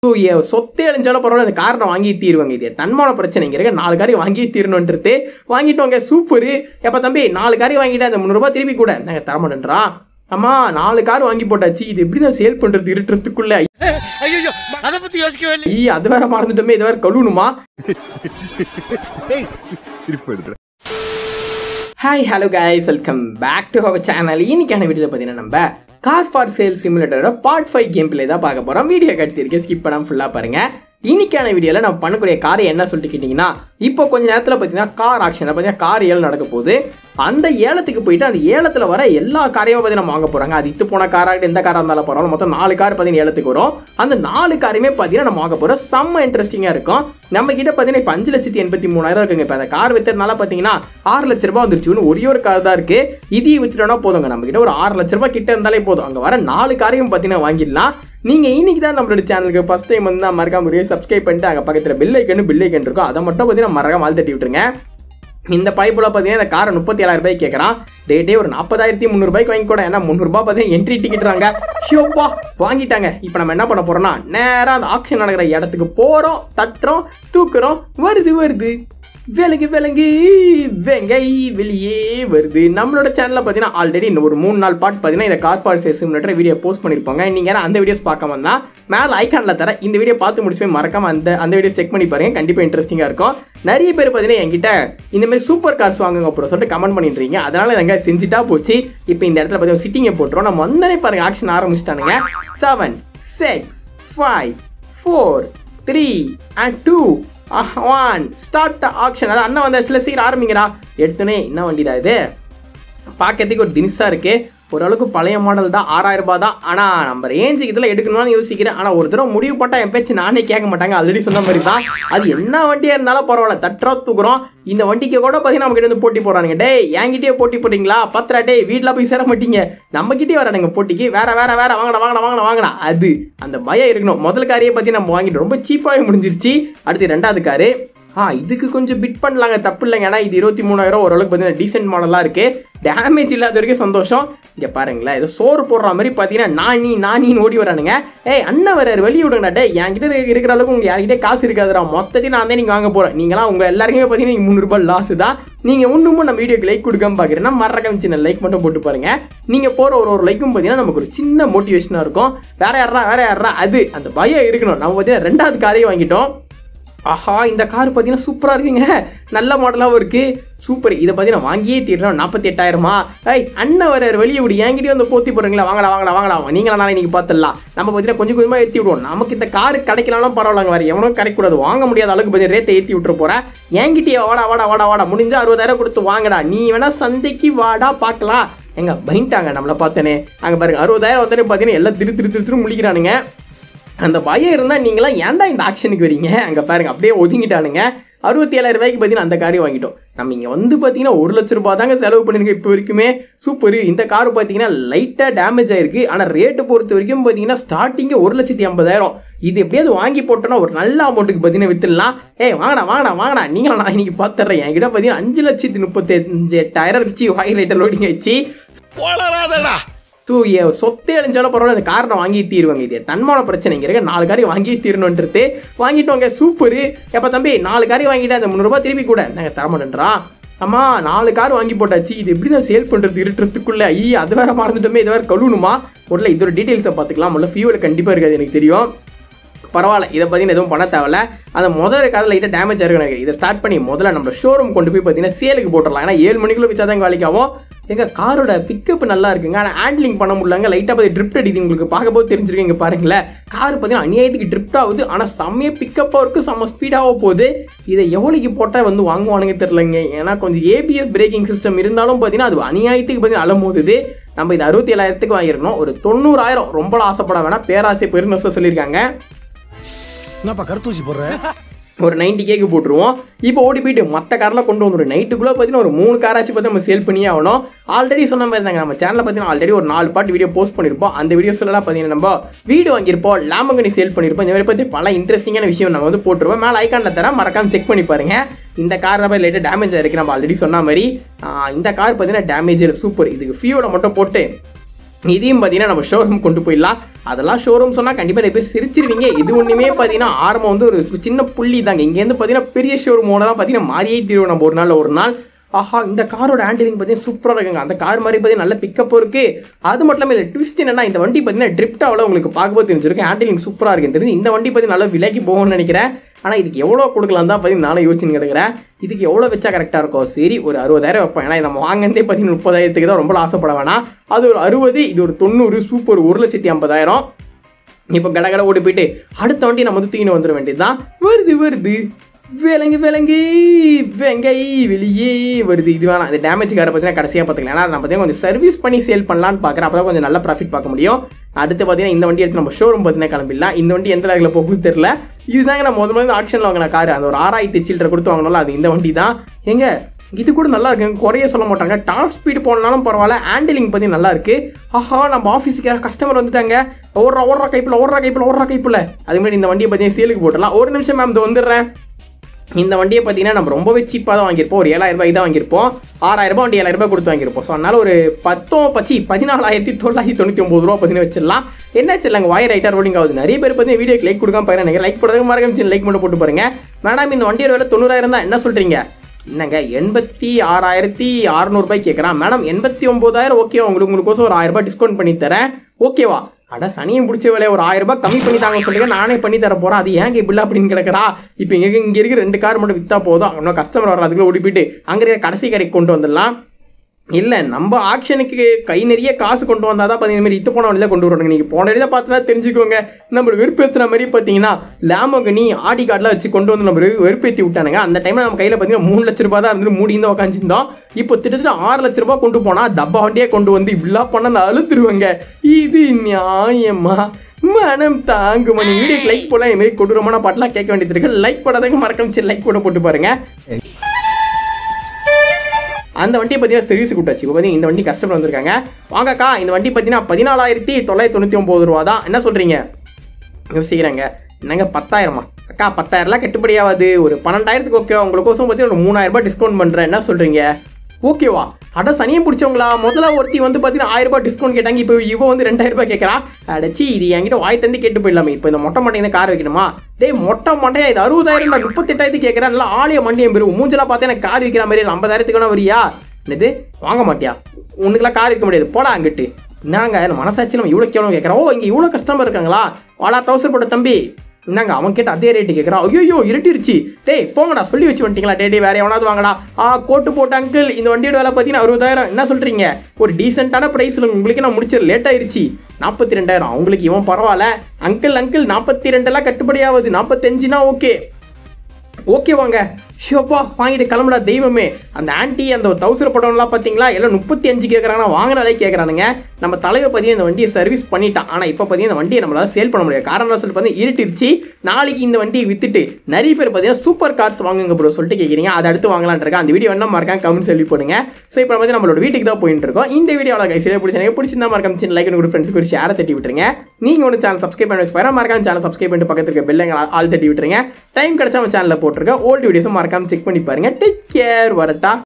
so சொத்தே அழிஞ்சாலும் பரவாயில்ல இந்த காரை வாங்கி தீருவாங்க இது தன்மான பிரச்சனை இங்கே இருக்க நாலு காரி வாங்கி தீரணுன்றது வாங்கிட்டோங்க சூப்பரு எப்போ தம்பி நாலு காரி வாங்கிட்டு அந்த முந்நூறுபா திருப்பி கூட நாங்கள் தரமாட்டேன்றா அம்மா நாலு கார் வாங்கி போட்டாச்சு இது எப்படி தான் சேல் பண்ணுறது இருட்டுறதுக்குள்ள ஐயோ அத பத்தி யோசிக்கவே இல்லை ஐய் அது வேற மறந்துட்டோமே இது வேற கழுவணுமா hi hello guys welcome back to our channel இன்னைக்கான வீடியோவில் பார்த்தீங்கன்னா நம்ம கார் ஃபார் சேல் சிமுலேட்டரோட பார்ட் ஃபைவ் கேம் பிளே தான் பார்க்க போகிறோம் வீடியோ கட்சி இருக்கே ஸ்கிப் பண்ணாமல் ஃபுல்லாக பாருங்க இன்னைக்கான வீடியோவில் நம்ம பண்ணக்கூடிய கார் என்ன சொல்லிட்டு கேட்டிங்கன்னா இப்போ கொஞ்ச நேரத்தில் பார்த்தீங்கன்னா கார் ஆக்ஷனில் பார்த்தீங்கன்னா கார் ஏலம் நடக்க போகுது அந்த ஏலத்துக்கு போயிட்டு அந்த ஏலத்தில் வர எல்லா காரையும் பார்த்தீங்கன்னா நம்ம வாங்க போகிறாங்க அது இத்து போன காராகட்டும் எந்த காராக இருந்தாலும் பரவாயில்ல மொத்தம் நாலு கார் பார்த்தீங்கன்னா ஏலத்துக்கு வரும் அந்த நாலு காரையுமே பார்த்தீங்கன்னா நம்ம வாங்க போகிறோம் செம்ம இன்ட்ரெஸ்டிங்காக இருக்கும் நம்ம கிட்ட பார்த்தீங்கன்னா இப்போ அஞ்சு லட்சத்தி எண்பத்தி மூணாயிரம் இருக்குங்க இப்போ அந்த கார் வித்ததுனால பார்த்தீங்கன்னா ஆறு லட்ச ரூபாய் வந்துருச்சு இன்னும் ஒரே ஒரு கார் தான் இருக்கு இதையும் வித்துட்டோம்னா போதுங்க நம்ம கிட்ட ஒரு ஆறு லட்ச ரூபாய் கிட்ட இருந்தாலே போதும் அங்கே வர நாலு காரையும் பார்த்தீங்கன்னா வாங்கிடலாம் நீங்கள் இன்னைக்கு தான் நம்மளோட சேனலுக்கு ஃபஸ்ட் டைம் வந்து தான் மறக்காம முடியும் சப்ஸ்கிரைப் பண்ணிட்டு அங்கே பக்கத்தில் பெல் ஐக்கன் பெல் ஐக்கன் இருக்கும் அதை மட்டும் பார்த்தீங்கன்னா மறக்காம ஆள் தட்டி விட்டுருங்க இந்த பைப்பில் பார்த்தீங்கன்னா இந்த காரை முப்பத்தி ஏழாயிரம் ரூபாய்க்கு கேட்குறான் டேட்டே ஒரு நாற்பதாயிரத்தி முந்நூறுபாய்க்கு வாங்கி கூட ஏன்னா முந்நூறுபா பார்த்தீங்கன்னா என்ட்ரி டிக்கெட்றாங்க ஷியோப்பா வாங்கிட்டாங்க இப்போ நம்ம என்ன பண்ண போறோம்னா நேராக அந்த ஆக்ஷன் நடக்கிற இடத்துக்கு போகிறோம் தட்டுறோம் தூக்குறோம் வருது வருது விலங்கு விலங்கு வெங்கை வெளியே வருது நம்மளோட சேனலில் பார்த்தீங்கன்னா ஆல்ரெடி இந்த ஒரு மூணு நாள் பாட்டு பார்த்தீங்கன்னா இந்த car for sale simulator video post பண்ணியிருப்பாங்க நீங்கள் அந்த வீடியோஸ் பார்க்க வந்தா மேலே ஐக்கானில் தர இந்த வீடியோ பார்த்து முடிச்சு போய் மறக்காம அந்த அந்த வீடியோஸ் செக் பண்ணி பாருங்க கண்டிப்பாக இன்ட்ரெஸ்டிங்காக இருக்கும் நிறைய பேர் பார்த்தீங்கன்னா என்கிட்ட இந்த மாதிரி சூப்பர் கார்ஸ் வாங்குங்க அப்புறம் சொல்லிட்டு கமெண்ட் பண்ணிட்டு இருக்கீங்க அதனால நாங்கள் செஞ்சுட்டா போச்சு இப்போ இந்த இடத்துல பார்த்தீங்கன்னா சிட்டிங்கை போட்டுரும் நம்ம வந்தனே பாருங்க ஆக்ஷன் ஆரம்பிச்சிட்டானுங்க seven six five four three and two one start action அதான் அண்ணன் வந்தாச்சுல சீக்கிரம் ஆரம்பிங்கடா எடுத்தோன்னே என்ன வண்டிடா இது பார்க்கறதுக்கு ஒரு தினிஸாக இருக்கு ஓரளவுக்கு பழைய மாடல் தான் ஆறாயிரம் ரூபாய் தான் ஆனால் நம்ம ரேஞ்சுக்கு இதில் எடுக்கணும்னு யோசிக்கிறேன் ஆனால் ஒரு தடவை முடிவு போட்டால் என் பேச்சு நானே கேட்க மாட்டாங்க ஆல்ரெடி சொன்ன மாதிரி தான் அது என்ன வண்டியாக இருந்தாலும் பரவாயில்ல தட்டுறோம் தூக்குறோம் இந்த வண்டிக்கு கூட பார்த்தீங்கன்னா நம்ம கிட்ட வந்து போட்டி போடுறானுங்க டேய் என்கிட்டயே போட்டி போடுறீங்களா பத்திரா டேய் வீட்டில் போய் சேர மாட்டீங்க நம்ம கிட்டே வரானுங்க போட்டிக்கு வேற வேற வேற வாங்கடா வாங்கடா வாங்கடா வாங்கடா அது அந்த பயம் இருக்கணும் முதல் காரியை பற்றி நம்ம வாங்கிட்டு ரொம்ப சீப்பாகவே முடிஞ்சிருச்சு அடுத்து ரெண்டாவது காரு ஆ இதுக்கு கொஞ்சம் பிட் பண்ணலாங்க தப்பு இல்லைங்க ஏன்னா இது இருபத்தி மூணாயிரம் ஓரளவுக்கு பார்த்தீங்கன்னா டீசென்ட் மாடலாக இருக்குது டேமேஜ் இல்லாத வரைக்கும் சந்தோஷம் இங்கே பாருங்களேன் ஏதோ சோறு போடுற மாதிரி பார்த்தீங்கன்னா நானி நானின்னு ஓடி வரானுங்க ஏய் அண்ணன் வராரு வெளியே விடுங்கடா டே என்கிட்ட இருக்கிற அளவுக்கு உங்கள் யார்கிட்ட காசு இருக்காதுடா மொத்தத்தையும் நான் தான் நீங்கள் வாங்க போகிறேன் நீங்களாம் உங்கள் எல்லாருக்குமே பார்த்தீங்கன்னா நீங்கள் முந்நூறுபா லாஸ் தான் நீங்கள் ஒன்றுமும் நம்ம வீடியோக்கு லைக் கொடுக்காம பார்க்குறேன்னா மறக்காம சின்ன லைக் மட்டும் போட்டு பாருங்க நீங்கள் போகிற ஒரு ஒரு லைக்கும் பார்த்தீங்கன்னா நமக்கு ஒரு சின்ன மோட்டிவேஷனாக இருக்கும் வேற யாரா வேற யாரா அது அந்த பயம் இருக்கணும் நம்ம பார்த்தீங்கன்னா ரெண்டாவது காரையும் வாங்கிட்டோம் ஆஹா இந்த கார் பார்த்தீங்கன்னா சூப்பராக இருக்குங்க நல்ல மாடலாகவும் இருக்குது சூப்பர் இதை பார்த்தீங்கன்னா வாங்கியே தீரணும் நாற்பத்தி எட்டாயிரமா ஐய் அண்ணன் வர வெளியே விடு என்கிட்டயே வந்து போத்தி போடுறீங்களா வாங்கடா வாங்கடா வாங்கடா நீங்களா நாளை நீங்கள் பார்த்துடலாம் நம்ம பார்த்தீங்கன்னா கொஞ்சம் கொஞ்சமாக ஏற்றி விடுவோம் நமக்கு இந்த கார் கிடைக்கலாம்லாம் பரவாயில்லங்க வேறு எவனும் கிடைக்கக்கூடாது வாங்க முடியாத அளவுக்கு பார்த்தீங்கன்னா ரேத்தை ஏற்றி விட்டுற போகிறேன் என்கிட்டயே வாடா வாடா வாடா வாடா முடிஞ்சா அறுபதாயிரம் கொடுத்து வாங்கடா நீ வேணா சந்தைக்கு வாடா பார்க்கலாம் எங்க பயன்ட்டாங்க நம்மளை பார்த்தனே அங்கே பாருங்க அறுபதாயிரம் வந்தோடனே பார்த்தீங்கன்னா எல்லாம் திரு திரு திரு திரு முழிக்கிறானுங்க அந்த பயம் இருந்தால் நீங்களாம் ஏன்டா இந்த ஆக்ஷனுக்கு வரீங்க அங்கே பாருங்க அப்படியே ஒதுங்கிட்டானுங்க அறுபத்தி ஏழாயிரம் ரூபாய்க்கு பார்த்தீங்கன்னா அந்த காரையும் வாங்கிட்டோம் நம்ம இங்கே வந்து பார்த்தீங்கன்னா ஒரு லட்ச ரூபாய் தாங்க செலவு பண்ணிருக்கோம் இப்போ வரைக்குமே சூப்பர் இந்த கார் பார்த்தீங்கன்னா லைட்டாக டேமேஜ் ஆயிருக்கு ஆனால் ரேட்டு பொறுத்த வரைக்கும் பார்த்தீங்கன்னா ஸ்டார்டிங்கே ஒரு லட்சத்தி ஐம்பதாயிரம் இது எப்படியாவது வாங்கி போட்டோன்னா ஒரு நல்ல அமௌண்ட்டுக்கு பார்த்தீங்கன்னா வித்துடலாம் ஏய் வாங்கடா வாங்கடா வாங்கடா நீங்களும் நான் இன்னைக்கு பார்த்துட்றேன் என்கிட்ட பார்த்தீங்கன்னா அஞ்சு லட்சத்தி முப்பத்தஞ்சு எட்டாயிரம் இருந்துச்சு வாய் லைட்டர் லோடிங் ஆயிடுச்சு போலராதடா ஸோ சொத்தே அழிஞ்சாலும் பரவாயில்ல இந்த காரை வாங்கி தீருவாங்க இது தன்மான பிரச்சனை இங்கே இருக்க நாலு காரையும் வாங்கி தீரணுன்றது வாங்கிட்டோங்க சூப்பரு எப்போ தம்பி நாலு காரையும் வாங்கிட்டு அந்த முந்நூறுபா திருப்பி கூட நாங்கள் தரமாட்டேன்றா அம்மா நாலு கார் வாங்கி போட்டாச்சு இது எப்படி தான் சேல் பண்ணுறது இருட்டுறதுக்குள்ள ஐய் அது வேற மறந்துட்டோமே இது வேற கழுவணுமா முதல்ல இதோட டீட்டெயில்ஸை பார்த்துக்கலாம் முதல்ல ஃபியூவல் கண்டிப்பாக இருக்காது எனக்கு தெரியும் பரவாயில்ல இதை பார்த்தீங்கன்னா எதுவும் பண்ண தேவையில்ல அந்த முதல் காதில் லைட்டாக டேமேஜ் ஆகிருக்கு எனக்கு இதை ஸ்டார்ட் பண்ணி முதல்ல நம்ம ஷோரூம் கொண்டு போய் பார்த்தீங்கன்னா சேலுக்கு போட்டுடலாம் ஏன்னா ஏழு மணிக்குள்ள விற்றா தான் வேலைக்கு ஆகும் எங்கள் காரோட பிக்கப் நல்லா இருக்குங்க ஆனால் ஹேண்ட்லிங் பண்ண முடியலங்க லைட்டாக பார்த்து ட்ரிப்ட் அடிக்குது உங்களுக்கு பார்க்கும்போது தெரிஞ்சிருக்கீங்க பாருங்களேன் கார் பார்த்தீங்கன்னா அநியாயத்துக்கு ட்ரிப்ட் ஆகுது ஆனால் செம்மைய பிக்கப்பாக இருக்குது செம்ம ஸ்பீடாக போகுது இதை எவ்வளோக்கு போட்டால் வந்து வாங்குவானுங்க தெரிலங்க ஏன்னா கொஞ்சம் ஏபிஎஸ் பிரேக்கிங் சிஸ்டம் இருந்தாலும் பார்த்தீங்கன்னா அது அநியாயத்துக்கு பார்த்தீங்கன்னா அலமோதுது நம்ம இது அறுபத்தி ஏழாயிரத்துக்கு வாங்கிடணும் ஒரு தொண்ணூறாயிரம் ரொம்ப ஆசைப்பட வேணாம் பேராசை பெருநஷ்டம் சொல்லியிருக்காங்க என்னப்பா கருத்தூசி போடுற ஒரு நைன்டி கேக்கு போட்டுருவோம் இப்போ ஓடி போயிட்டு மற்ற காரில் கொண்டு வந்துடும் நைட்டுக்குள்ளே பார்த்தீங்கன்னா ஒரு மூணு காராச்சும் பார்த்து நம்ம சேல் பண்ணியே ஆகணும் ஆல்ரெடி சொன்ன மாதிரி தாங்க நம்ம சேனலில் பார்த்தீங்கன்னா ஆல்ரெடி ஒரு நாலு பாட்டு வீடியோ போஸ்ட் பண்ணியிருப்போம் அந்த வீடியோஸ்லாம் பார்த்தீங்கன்னா நம்ம வீடு வாங்கியிருப்போம் லேம்பங்கனி சேல் பண்ணியிருப்போம் இந்த மாதிரி பற்றி பல இன்ட்ரெஸ்டிங்கான விஷயம் நம்ம வந்து போட்டுருவோம் மேலே ஐக்கானில் தர மறக்காம செக் பண்ணி பாருங்க இந்த கார் தான் லைட்டாக டேமேஜ் ஆயிருக்கு நம்ம ஆல்ரெடி சொன்ன மாதிரி ஆஹ் இந்த கார் பார்த்தீங்கன்னா டேமேஜ் சூப்பர் இதுக்கு ஃபியூலை மட்டும் போட்டு இதையும் பார்த்தீங்கன்னா நம்ம ஷோரூம் கொண்டு போயிடலாம் அதெல்லாம் ஷோரூம் சொன்னால் கண்டிப்பாக நிறைய பேர் சிரிச்சிருவீங்க இது ஒன்றுமே பார்த்தீங்கன்னா ஆரம்பம் வந்து ஒரு சின்ன புள்ளி தாங்க இங்கேருந்து பார்த்தீங்கன்னா பெரிய ஷோரூம் ஓனராக பார்த்தீங்கன்னா மாறியே தீருவோம் நம்ம ஒரு நாள் ஒரு நாள் ஆஹா இந்த காரோட ஹேண்டிலிங் பார்த்தீங்கன்னா சூப்பராக இருக்குங்க அந்த கார் மாதிரி பார்த்தீங்கன்னா நல்ல பிக்கப்பும் இருக்கு அது மட்டும் இல்லாமல் இதில் ட்விஸ்ட் என்னன்னா இந்த வண்டி பார்த்தீங்கன்னா ட்ரிப்ட் ஆகல உங்களுக்கு பார்க்கும்போது தெரிஞ்சிருக்கு ஹேண்டிலிங் சூப்பராக இருக்குன்னு தெரிஞ்சு இந்த வண்டி பார்த்தீங்கன்னா நல்லா விலைக்கு போகும்னு நினைக்கிறேன் ஆனால் இதுக்கு எவ்வளோ கொடுக்கலாம் தான் பார்த்தீங்கன்னா நானும் யோசிச்சு கிடக்கிறேன் இதுக்கு எவ்வளோ வச்சா கரெக்டாக இருக்கும் சரி ஒரு அறுபதாயிரம் வைப்பேன் ஏன்னா நம்ம வாங்கினதே பார்த்தீங்கன்னா முப்பதாயிரத்துக்கு தான் ரொம்ப ஆசைப்பட வேணாம் அது ஒரு அறுபது இது ஒரு தொண்ணூறு சூப்பர் ஒரு லட்சத்தி ஐம்பதாயிரம் இப்போ கட கட ஓடி போயிட்டு அடுத்த வண்டி நம்ம வந்து தூக்கின்னு வந்துட வேண்டியதுதான் வருது வருது விலங்கு விலங்கு வெங்கை வெளியே வருது இது வேணாம் இந்த டேமேஜ் காரை பார்த்தீங்கன்னா கடைசியாக பார்த்துக்கலாம் ஏன்னா நான் பார்த்தீங்கன்னா கொஞ்சம் சர்வீஸ் பண்ணி சேல் பண்ணலான்னு பார்க்குறேன் அப்போ தான் கொஞ்சம் நல்ல ப்ராஃபிட் பார்க்க முடியும் அடுத்து பார்த்தீங்கன்னா இந்த வண்டி எடுத்து நம்ம ஷோரூம் பார்த்தீங்கன்னா கிளம்பிடலாம் இந்த வண்டி எந்த லேகில் போகுது தெரில இதுதாங்க நான் முதல்ல வந்து ஆக்ஷனில் வாங்கின கார் அந்த ஒரு ஆறாயிரத்தி சில்லரை கொடுத்து வாங்கினோம்ல அது இந்த வண்டி தான் எங்க இது கூட நல்லா இருக்குங்க குறைய சொல்ல மாட்டாங்க டாப் ஸ்பீடு போனாலும் பரவாயில்ல ஹேண்டிலிங் பற்றி நல்லா இருக்கு ஆஹா நம்ம ஆஃபீஸுக்கு யாரும் கஸ்டமர் வந்துட்டாங்க ஓடுறா ஓடுறா கைப்பில் ஓடுறா கைப்பில் ஓடுறா கைப்பில் அதே மாதிரி இந்த வண்டியை பார்த்தீங்கன்னா சேலுக்கு போட்டுடலாம் ஒரு நிமிஷம் மேம் இது வந்துடுறேன் இந்த வண்டியை பார்த்தீங்கன்னா நம்ம ரொம்பவே சீப்பாக தான் வாங்கியிருப்போம் ஒரு ஏழாயிரம் ரூபாய் தான் வாங்கியிருப்போம் ஆறாயிரம் ரூபாய் வண்டி ஏழாயிரம் ரூபாய் கொடுத்து வாங்கியிருப்போம் ஸோ அதனால ஒரு பத்தோ பச்சி பதினாலாயிரத்தி தொள்ளாயிரத்தி தொண்ணூற்றி ஒம்பது ரூபா பார்த்தீங்கன்னா வச்சிடலாம் என்ன இல்லைங்க வாய் ரைட்டாக ரோடிங் ஆகுது நிறைய பேர் பார்த்தீங்கன்னா வீடியோக்கு லைக் கொடுக்காம பாருங்க நீங்கள் லைக் போடுறதுக்கு மறக்காம லைக் மட்டும் போட்டு பாருங்க மேடம் இந்த வண்டியோட விலை தொண்ணூறாயிரம் தான் என்ன சொல்கிறீங்க என்னங்க எண்பத்தி ஆறாயிரத்தி அறநூறுபாய் கேட்குறான் மேடம் எண்பத்தி ஒம்பதாயிரம் ஓகே உங்களுக்கு உங்களுக்கோசம் ஒரு ஆயிரம் ரூபாய் டிஸ்கவுண்ட் பண்ணி தரேன் ஓகேவா அட சனியும் பிடிச்ச வேலையை ஒரு ஆயிரம் ரூபாய் கம்மி பண்ணி தாங்க சொல்லுங்க நானே பண்ணி தர போறேன் அது ஏங்க இப்படி அப்படின்னு கிடக்குறா இப்போ இங்க இங்க இருக்க ரெண்டு கார் மட்டும் வித்தா போதும் இன்னும் கஸ்டமர் வர அதுக்குள்ள ஓடி போயிட்டு அங்க இருக்க கடைசி கடைக்கு கொண்டு வந்துடலாம் இல்லை நம்ம ஆக்ஷனுக்கு கை நிறைய காசு கொண்டு வந்தால் தான் பார்த்தீங்கன்னா மாதிரி இத்து போன வழியில் கொண்டு வரணுங்க நீங்கள் போன வழியில் பார்த்தா தெரிஞ்சுக்கோங்க நம்ம வெறுப்பேற்றுற மாதிரி பார்த்தீங்கன்னா லேமோகனி ஆடி கார்டில் வச்சு கொண்டு வந்து நம்ம வெறுப்பேற்றி விட்டானுங்க அந்த டைமில் நம்ம கையில் பார்த்தீங்கன்னா மூணு லட்ச ரூபாய் தான் இருந்துட்டு மூடி தான் உட்காந்துருந்தோம் இப்போ திட்டத்தட்ட ஆறு லட்ச ரூபாய் கொண்டு போனால் டப்பா வண்டியே கொண்டு வந்து இப்படிலாம் பண்ண நான் அழுத்துருவேங்க இது நியாயமா மனம் தாங்குமா நீ வீடியோக்கு லைக் போல இது மாதிரி கொடூரமான பாட்டெலாம் கேட்க வேண்டியது இருக்கு லைக் போடாதங்க மறக்காம சரி லைக் போட போட்டு பாருங்க அந்த வண்டியை பார்த்தீங்கன்னா சர்வீஸ் கூட்டாச்சு இப்போ பார்த்தீங்கன்னா இந்த வண்டி கஸ்டமர் வந்திருக்காங்க வாங்கக்கா இந்த வண்டி பார்த்தீங்கன்னா பதினாலாயிரத்தி தொள்ளாயிரத்தி தொண்ணூற்றி ஒம்பது ரூபா தான் என்ன சொல்கிறீங்க யோசிக்கிறாங்க என்னங்க பத்தாயிரமா அக்கா பத்தாயிரம்லாம் கட்டுப்படியாகாது ஒரு பன்னெண்டாயிரத்துக்கு ஓகே உங்களுக்கோசம் பார்த்தீங்கன்னா ஒரு மூணாயிரம் ரூபாய் டிஸ்கவுண்ட் பண்ணுறேன் என்ன சொல்கிறீங்க ஓகேவா அட சனியை பிடிச்சவங்களா முதல்ல ஒருத்தி வந்து பார்த்தீங்கன்னா ஆயிரம் ரூபாய் டிஸ்கவுண்ட் கேட்டாங்க இப்போ இவ வந்து ரெண்டாயிரம் ரூபாய் கேட்குறா அடச்சி இது என்கிட்ட வாய் தந்து கேட்டு போயிடலாமே இப்போ இந்த மொட்டை மண்டையை கார் வைக்கணுமா டேய் மொட்டை மண்டையா இது அறுபதாயிரம் முப்பத்தெட்டாயிரத்துக்கு கேட்குறேன் நல்லா ஆலய மண்டியம் பெரும் மூஞ்சலா பார்த்தா எனக்கு கார் விற்கிற மாதிரி ஐம்பதாயிரத்துக்கு வேணா வரியா என்னது வாங்க மாட்டியா உனக்குலாம் கார் விற்க முடியாது போடா அங்கிட்டு என்னங்க நம்ம மனசாட்சி நம்ம இவ்வளோ கேவலம் கேட்குறோம் ஓ இங்கே இவ்வளோ கஸ்டமர் இருக்காங்களா வாடா தௌசண்ட் போட்ட தம்பி என்னங்க அவன் கேட்ட அதே ரேட்டு கேட்குறான் ஐயோ இருட்டிருச்சு டேய் போங்கடா சொல்லி வச்சு வந்துட்டீங்களா டே டே வேற எவனாவது வாங்கடா ஆ கோட்டு போட்ட அங்கிள் இந்த வண்டியோட விலை பார்த்தீங்கன்னா அறுபதாயிரம் என்ன சொல்கிறீங்க ஒரு டீசெண்டான ப்ரைஸ் உங்களுக்கு நான் முடிச்சிட லேட் ஆயிருச்சு நாற்பத்தி ரெண்டாயிரம் அவங்களுக்கு இவன் பரவாயில்ல அங்கிள் அங்கிள் நாற்பத்தி ரெண்டெல்லாம் கட்டுப்படியாகுது நாற்பத்தஞ்சுனா ஓகே ஓகே வாங்க ஷோப்பா வாங்கிட்டு கிளம்புடா தெய்வமே அந்த ஆன்ட்டி அந்த தௌசண்ட் படம்லாம் பார்த்தீங்களா எல்லாம் முப்பத்தி அஞ்சு கேட்குறாங்க வாங்கினாலே கேட்குறானுங்க நம்ம தலைவர் பார்த்தீங்கன்னா இந்த வண்டியை சர்வீஸ் பண்ணிட்டான் ஆனால் இப்போ பார்த்தீங்கன்னா இந்த வண்டியை நம்மளால சேல் பண்ண முடியாது காரணம் சொல்லி பார்த்தீங்கன்னா இருட்டிருச்சு நாளைக்கு இந்த வண்டியை வித்துட்டு நிறைய பேர் பார்த்தீங்கன்னா சூப்பர் கார்ஸ் வாங்குங்க ப்ரோ சொல்லிட்டு கேட்குறீங்க அதை அடுத்து வாங்கலான் இருக்கேன் அந்த வீடியோ என்ன மறக்காம கமெண்ட் சொல்லி போடுங்க ஸோ இப்போ வந்து நம்மளோட வீட்டுக்கு தான் போயிட்டு இருக்கோம் இந்த வீடியோவில் கைசிலே பிடிச்சி பிடிச்சிருந்தா மறக்காம சின்ன லைக் கூட ஃப்ரெண்ட்ஸுக்கு ஒரு ஷேரை தட்டி விட்டுருங்க நீங்கள் ஒரு சேனல் சப்ஸ்கிரைப் பண்ணி வச்சு மறக்காம சேனல் சப்ஸ்கிரைப் பண்ணிட்டு பக்கத்துல இருக்க பெல்லைங்க ஆள் தட்டி விட்டுருங்க டைம் கிடைச்சா நம்ம சேனலில் போட்டிருக்க ஓல்டு வீடியோஸும் மறக்காம செக் பண்ணி பாருங்க டேக் கேர் வரட்டா